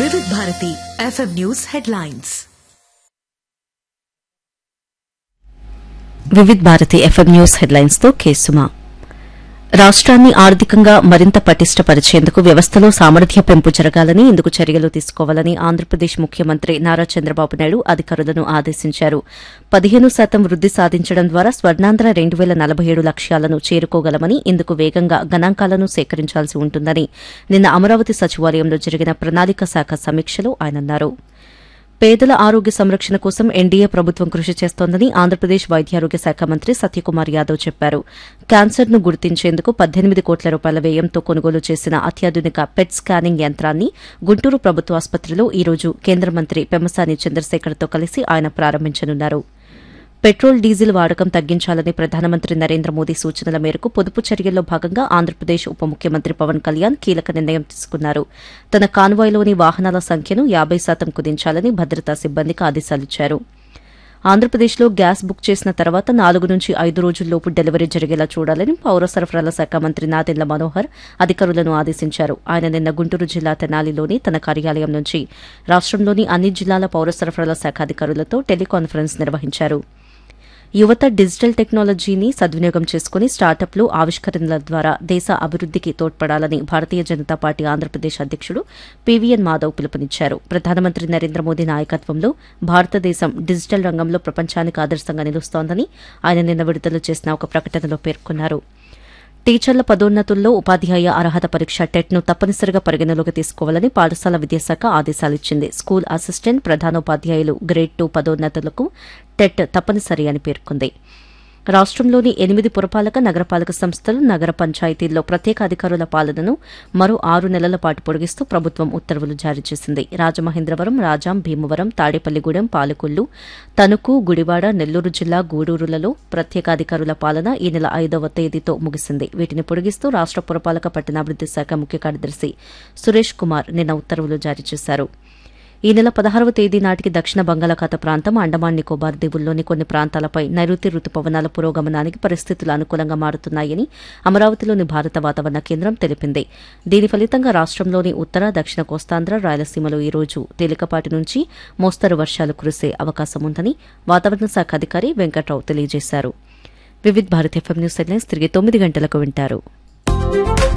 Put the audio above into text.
వివిధ Bharati FM news headlines Vividh Bharati FM news headlines తో కేసుమా రాష్ట్రాన్ని ఆర్థికంగా మరింత పటిష్టపరిచేందుకు వ్యవస్థలో సామర్థ్య పెంపు జరగాలని ఇందుకు చర్యలు తీసుకోవాలని ఆంధ్రప్రదేశ్ ముఖ్యమంత్రి నారా చంద్రబాబు నాయుడు అధికారులను ఆదేశించారు పదిహేను శాతం వృద్ది సాధించడం ద్వారా స్వర్ణాంధ్ర రెండు వేల నలభై ఏడు లక్ష్యాలను చేరుకోగలమని ఇందుకు వేగంగా గణాంకాలను సేకరించాల్సి ఉంటుందని నిన్న అమరావతి సచివాలయంలో జరిగిన ప్రణాళిక శాఖ సమీక్షలో ఆయన అన్నారు పేదల ఆరోగ్య సంరక్షణ కోసం ఎన్డీఏ ప్రభుత్వం కృషి చేస్తోందని ఆంధ్రప్రదేశ్ వైద్యారోగ్య శాఖ మంత్రి సత్యకుమార్ యాదవ్ చెప్పారు క్యాన్సర్ను గుర్తించేందుకు పద్దెనిమిది కోట్ల రూపాయల వ్యయంతో కొనుగోలు చేసిన అత్యాధునిక పెట్ స్కానింగ్ యంత్రాన్ని గుంటూరు ప్రభుత్వ ఆసుపత్రిలో ఈ రోజు కేంద్ర మంత్రి పెమ్మసాని చంద్రశేఖర్తో కలిసి ఆయన ప్రారంభించనున్నారు పెట్రోల్ డీజిల్ వాడకం తగ్గించాలని ప్రధానమంత్రి నరేంద్ర మోదీ సూచనల మేరకు పొదుపు చర్యల్లో భాగంగా ఆంధ్రప్రదేశ్ ఉప ముఖ్యమంత్రి పవన్ కళ్యాణ్ కీలక నిర్ణయం తీసుకున్నారు తన కాన్వాయ్లోని వాహనాల సంఖ్యను యాబై శాతం కుదించాలని భద్రతా సిబ్బందికి ఆదేశాలిచ్చారు ఆంధ్రప్రదేశ్లో గ్యాస్ బుక్ చేసిన తర్వాత నాలుగు నుంచి ఐదు రోజుల్లోపు డెలివరీ జరిగేలా చూడాలని పౌర సరఫరాల శాఖ మంత్రి నాదెండ్ల మనోహర్ అధికారులను ఆదేశించారు ఆయన నిన్న గుంటూరు జిల్లా తెనాలిలోని తన కార్యాలయం నుంచి రాష్టంలోని అన్ని జిల్లాల పౌర సరఫరాల శాఖ అధికారులతో టెలికాన్ఫరెన్స్ నిర్వహించారు యువత డిజిటల్ టెక్నాలజీని సద్వినియోగం చేసుకుని స్టార్టప్లు ఆవిష్కరణల ద్వారా దేశ అభివృద్దికి తోడ్పడాలని భారతీయ జనతా పార్టీ ఆంధ్రప్రదేశ్ అధ్యకుడు పీవీఎన్ మాధవ్ పిలుపునిచ్చారు ప్రధానమంత్రి నరేంద్ర మోదీ నాయకత్వంలో భారతదేశం డిజిటల్ రంగంలో ప్రపంచానికి ఆదర్శంగా నిలుస్తోందని ఆయన నిన్న విడుదల చేసిన ఒక ప్రకటనలో పేర్కొన్నారు టీచర్ల పదోన్నతుల్లో ఉపాధ్యాయ అర్హత పరీక్ష టెట్ను తప్పనిసరిగా పరిగణలోకి తీసుకోవాలని పాఠశాల విద్యాశాఖ ఆదేశాలిచ్చింది స్కూల్ అసిస్టెంట్ ప్రధానోపాధ్యాయులు గ్రేడ్ టూ పదోన్నతులకు టెట్ తప్పనిసరి అని పేర్కొంది రాష్టంలోని ఎనిమిది పురపాలక నగరపాలక సంస్థలు నగర పంచాయతీల్లో ప్రత్యేక అధికారుల పాలనను మరో ఆరు నెలల పాటు పొడిగిస్తూ ప్రభుత్వం ఉత్తర్వులు జారీ చేసింది రాజమహేంద్రవరం రాజాం భీమవరం తాడేపల్లిగూడెం పాలకొల్లు తణుకు గుడివాడ నెల్లూరు జిల్లా గూడూరులలో ప్రత్యేక అధికారుల పాలన ఈ నెల ఐదవ తేదీతో ముగిసింది వీటిని పొడిగిస్తూ రాష్ట పురపాలక పట్టణాభివృద్ది శాఖ ముఖ్య కార్యదర్శి సురేష్ కుమార్ నిన్న ఉత్తర్వులు జారీ చేశారు ఈ నెల పదహారవ తేదీ నాటికి దక్షిణ బంగాళాఖాత ప్రాంతం అండమాన్ నికోబార్ దీవుల్లోని కొన్ని ప్రాంతాలపై నైరుతి రుతుపవనాల పురోగమనానికి పరిస్థితులు అనుకూలంగా మారుతున్నాయని అమరావతిలోని భారత వాతావరణ కేంద్రం తెలిపింది దీని ఫలితంగా రాష్టంలోని ఉత్తర దక్షిణ కోస్తాంధ్ర రాయలసీమలో ఈ రోజు తేలికపాటి నుంచి మోస్తరు వర్షాలు కురిసే అవకాశం ఉందని వాతావరణ శాఖ అధికారి వెంకట్రావు తెలియజేశారు Vividh Bharat FM news headlines తిరిగి తొమ్మిది గంటలకు వింటారు